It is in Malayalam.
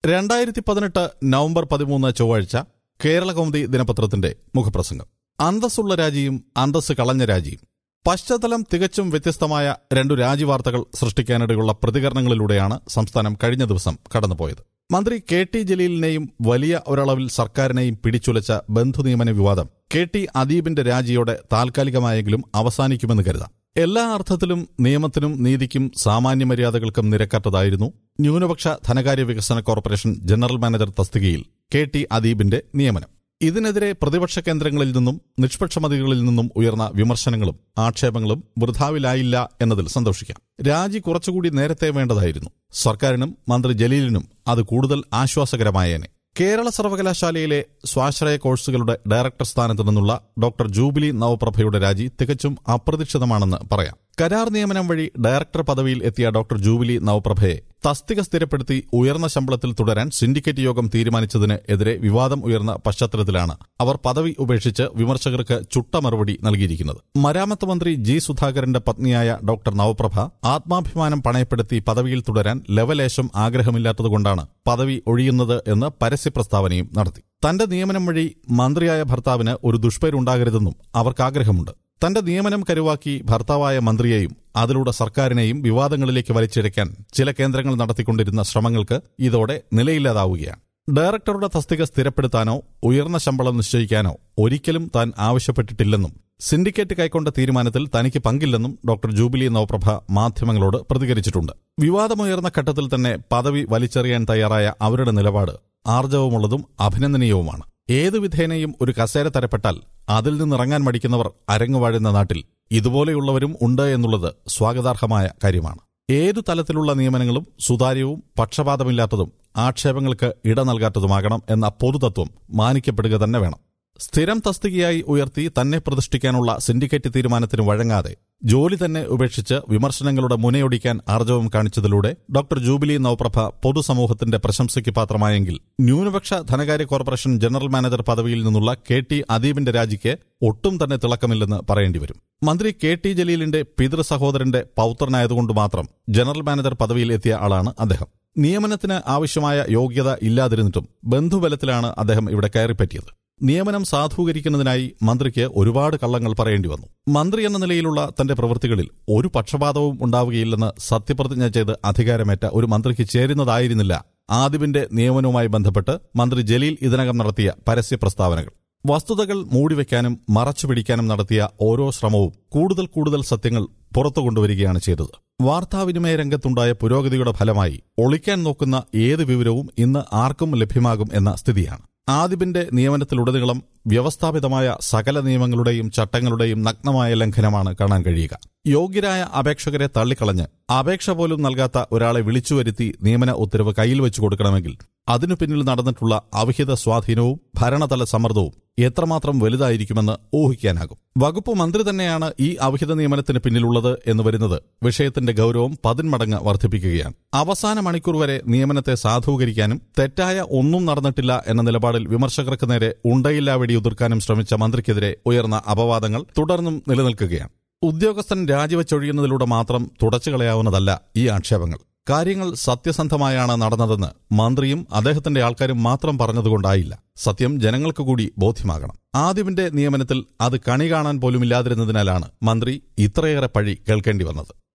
രണ്ടായിരത്തി പതിനെട്ട് നവംബർ പതിമൂന്ന് ചൊവ്വാഴ്ച കേരള കൗമുദി ദിനപത്രത്തിന്റെ മുഖപ്രസംഗം അന്തസ്സുള്ള രാജിയും അന്തസ് കളഞ്ഞ രാജിയും പശ്ചാത്തലം തികച്ചും വ്യത്യസ്തമായ രണ്ടു രാജിവാർത്തകൾ സൃഷ്ടിക്കാനിടയുള്ള പ്രതികരണങ്ങളിലൂടെയാണ് സംസ്ഥാനം കഴിഞ്ഞ ദിവസം കടന്നുപോയത് മന്ത്രി കെ ടി ജലീലിനെയും വലിയ ഒരളവിൽ സർക്കാരിനെയും പിടിച്ചുലച്ച ബന്ധുനിയമന വിവാദം കെ ടി അദീബിന്റെ രാജിയോടെ താൽക്കാലികമായെങ്കിലും അവസാനിക്കുമെന്ന് കരുതാം എല്ലാ അർത്ഥത്തിലും നിയമത്തിനും നീതിക്കും സാമാന്യ മര്യാദകൾക്കും നിരക്കാത്തതായിരുന്നു ന്യൂനപക്ഷ ധനകാര്യ വികസന കോർപ്പറേഷൻ ജനറൽ മാനേജർ തസ്തികയിൽ കെ ടി അദീബിന്റെ നിയമനം ഇതിനെതിരെ പ്രതിപക്ഷ കേന്ദ്രങ്ങളിൽ നിന്നും നിഷ്പക്ഷമതികളിൽ നിന്നും ഉയർന്ന വിമർശനങ്ങളും ആക്ഷേപങ്ങളും വൃഥാവിലായില്ല എന്നതിൽ സന്തോഷിക്കാം രാജി കുറച്ചുകൂടി നേരത്തെ വേണ്ടതായിരുന്നു സർക്കാരിനും മന്ത്രി ജലീലിനും അത് കൂടുതൽ ആശ്വാസകരമായേനെ കേരള സർവകലാശാലയിലെ സ്വാശ്രയ കോഴ്സുകളുടെ ഡയറക്ടർ സ്ഥാനത്തു നിന്നുള്ള ഡോക്ടർ ജൂബിലി നവപ്രഭയുടെ രാജി തികച്ചും അപ്രതീക്ഷിതമാണെന്ന് പറയാം കരാർ നിയമനം വഴി ഡയറക്ടർ പദവിയിൽ എത്തിയ ഡോക്ടർ ജൂബിലി നവപ്രഭയെ തസ്തിക സ്ഥിരപ്പെടുത്തി ഉയർന്ന ശമ്പളത്തിൽ തുടരാൻ സിൻഡിക്കേറ്റ് യോഗം തീരുമാനിച്ചതിന് എതിരെ വിവാദം ഉയർന്ന പശ്ചാത്തലത്തിലാണ് അവർ പദവി ഉപേക്ഷിച്ച് വിമർശകർക്ക് ചുട്ട മറുപടി നൽകിയിരിക്കുന്നത് മരാമത്ത് മന്ത്രി ജി സുധാകരന്റെ പത്നിയായ ഡോക്ടർ നവപ്രഭ ആത്മാഭിമാനം പണയപ്പെടുത്തി പദവിയിൽ തുടരാൻ ലവലേശം ആഗ്രഹമില്ലാത്തതുകൊണ്ടാണ് പദവി ഒഴിയുന്നത് എന്ന് പരസ്യ പ്രസ്താവനയും നടത്തി തന്റെ നിയമനം വഴി മന്ത്രിയായ ഭർത്താവിന് ഒരു ദുഷ്പേരുണ്ടാകരുതെന്നും അവർക്ക് ആഗ്രഹമുണ്ട് തന്റെ നിയമനം കരുവാക്കി ഭർത്താവായ മന്ത്രിയെയും അതിലൂടെ സർക്കാരിനെയും വിവാദങ്ങളിലേക്ക് വലിച്ചിഴയ്ക്കാൻ ചില കേന്ദ്രങ്ങൾ നടത്തിക്കൊണ്ടിരുന്ന ശ്രമങ്ങൾക്ക് ഇതോടെ നിലയില്ലാതാവുകയാണ് ഡയറക്ടറുടെ തസ്തിക സ്ഥിരപ്പെടുത്താനോ ഉയർന്ന ശമ്പളം നിശ്ചയിക്കാനോ ഒരിക്കലും താൻ ആവശ്യപ്പെട്ടിട്ടില്ലെന്നും സിൻഡിക്കേറ്റ് കൈക്കൊണ്ട തീരുമാനത്തിൽ തനിക്ക് പങ്കില്ലെന്നും ഡോക്ടർ ജൂബിലി നവപ്രഭ മാധ്യമങ്ങളോട് പ്രതികരിച്ചിട്ടുണ്ട് വിവാദമുയർന്ന ഘട്ടത്തിൽ തന്നെ പദവി വലിച്ചെറിയാൻ തയ്യാറായ അവരുടെ നിലപാട് ആർജവമുള്ളതും അഭിനന്ദനീയവുമാണ് ഏതു വിധേനയും ഒരു കസേര തരപ്പെട്ടാൽ അതിൽ നിന്നിറങ്ങാൻ മടിക്കുന്നവർ അരങ്ങുവാഴുന്ന നാട്ടിൽ ഇതുപോലെയുള്ളവരും ഉണ്ട് എന്നുള്ളത് സ്വാഗതാർഹമായ കാര്യമാണ് ഏതു തലത്തിലുള്ള നിയമനങ്ങളും സുതാര്യവും പക്ഷപാതമില്ലാത്തതും ആക്ഷേപങ്ങൾക്ക് ഇട നൽകാത്തതുമാകണം എന്ന പൊതുതത്വം മാനിക്കപ്പെടുക തന്നെ വേണം സ്ഥിരം തസ്തികയായി ഉയർത്തി തന്നെ പ്രതിഷ്ഠിക്കാനുള്ള സിൻഡിക്കേറ്റ് തീരുമാനത്തിന് വഴങ്ങാതെ ജോലി തന്നെ ഉപേക്ഷിച്ച് വിമർശനങ്ങളുടെ മുനയൊടിക്കാൻ ആർജവം കാണിച്ചതിലൂടെ ഡോക്ടർ ജൂബിലി നവപ്രഭ പൊതുസമൂഹത്തിന്റെ പ്രശംസയ്ക്ക് പാത്രമായെങ്കിൽ ന്യൂനപക്ഷ ധനകാര്യ കോർപ്പറേഷൻ ജനറൽ മാനേജർ പദവിയിൽ നിന്നുള്ള കെ ടി അദീബിന്റെ രാജിക്ക് ഒട്ടും തന്നെ തിളക്കമില്ലെന്ന് പറയേണ്ടി വരും മന്ത്രി കെ ടി ജലീലിന്റെ പിതൃ സഹോദരന്റെ പൌത്രനായതുകൊണ്ട് മാത്രം ജനറൽ മാനേജർ പദവിയിൽ എത്തിയ ആളാണ് അദ്ദേഹം നിയമനത്തിന് ആവശ്യമായ യോഗ്യത ഇല്ലാതിരുന്നിട്ടും ബന്ധുബലത്തിലാണ് അദ്ദേഹം ഇവിടെ കയറിപ്പറ്റിയത് നിയമനം സാധൂകരിക്കുന്നതിനായി മന്ത്രിക്ക് ഒരുപാട് കള്ളങ്ങൾ പറയേണ്ടി വന്നു മന്ത്രി എന്ന നിലയിലുള്ള തന്റെ പ്രവൃത്തികളിൽ ഒരു പക്ഷപാതവും ഉണ്ടാവുകയില്ലെന്ന് സത്യപ്രതിജ്ഞ ചെയ്ത് അധികാരമേറ്റ ഒരു മന്ത്രിക്ക് ചേരുന്നതായിരുന്നില്ല ആദിബിന്റെ നിയമനവുമായി ബന്ധപ്പെട്ട് മന്ത്രി ജലീൽ ഇതിനകം നടത്തിയ പരസ്യ പ്രസ്താവനകൾ വസ്തുതകൾ മൂടിവെക്കാനും മറച്ചുപിടിക്കാനും നടത്തിയ ഓരോ ശ്രമവും കൂടുതൽ കൂടുതൽ സത്യങ്ങൾ പുറത്തു കൊണ്ടുവരികയാണ് ചെയ്തത് വാർത്താവിനിമയ രംഗത്തുണ്ടായ പുരോഗതിയുടെ ഫലമായി ഒളിക്കാൻ നോക്കുന്ന ഏത് വിവരവും ഇന്ന് ആർക്കും ലഭ്യമാകും എന്ന സ്ഥിതിയാണ് ആദിബിന്റെ നിയമനത്തിലുടനീളം വ്യവസ്ഥാപിതമായ സകല നിയമങ്ങളുടെയും ചട്ടങ്ങളുടെയും നഗ്നമായ ലംഘനമാണ് കാണാൻ കഴിയുക യോഗ്യരായ അപേക്ഷകരെ തള്ളിക്കളഞ്ഞ് അപേക്ഷ പോലും നൽകാത്ത ഒരാളെ വിളിച്ചുവരുത്തി നിയമന ഉത്തരവ് കയ്യിൽ വെച്ചു കൊടുക്കണമെങ്കിൽ അതിനു പിന്നിൽ നടന്നിട്ടുള്ള അവിഹിത സ്വാധീനവും ഭരണതല സമ്മർദ്ദവും എത്രമാത്രം വലുതായിരിക്കുമെന്ന് ഊഹിക്കാനാകും വകുപ്പ് മന്ത്രി തന്നെയാണ് ഈ അവിഹിത നിയമനത്തിന് പിന്നിലുള്ളത് എന്ന് വരുന്നത് വിഷയത്തിന്റെ ഗൌരവം പതിന്മടങ്ങ് വർദ്ധിപ്പിക്കുകയാണ് അവസാന മണിക്കൂർ വരെ നിയമനത്തെ സാധൂകരിക്കാനും തെറ്റായ ഒന്നും നടന്നിട്ടില്ല എന്ന നിലപാടിൽ വിമർശകർക്ക് നേരെ ഉണ്ടയില്ലാ വെടിയുതിർക്കാനും ശ്രമിച്ച മന്ത്രിക്കെതിരെ ഉയർന്ന അപവാദങ്ങൾ തുടർന്നും നിലനിൽക്കുകയാണ് ഉദ്യോഗസ്ഥൻ രാജിവെച്ചൊഴിയുന്നതിലൂടെ മാത്രം തുടച്ചുകളയാവുന്നതല്ല ഈ ആക്ഷേപങ്ങൾ കാര്യങ്ങൾ സത്യസന്ധമായാണ് നടന്നതെന്ന് മന്ത്രിയും അദ്ദേഹത്തിന്റെ ആൾക്കാരും മാത്രം പറഞ്ഞതുകൊണ്ടായില്ല സത്യം ജനങ്ങൾക്ക് കൂടി ബോധ്യമാകണം ആദ്യവിന്റെ നിയമനത്തിൽ അത് കണി കാണാൻ പോലുമില്ലാതിരുന്നതിനാലാണ് മന്ത്രി ഇത്രയേറെ പഴി കേൾക്കേണ്ടി വന്നത്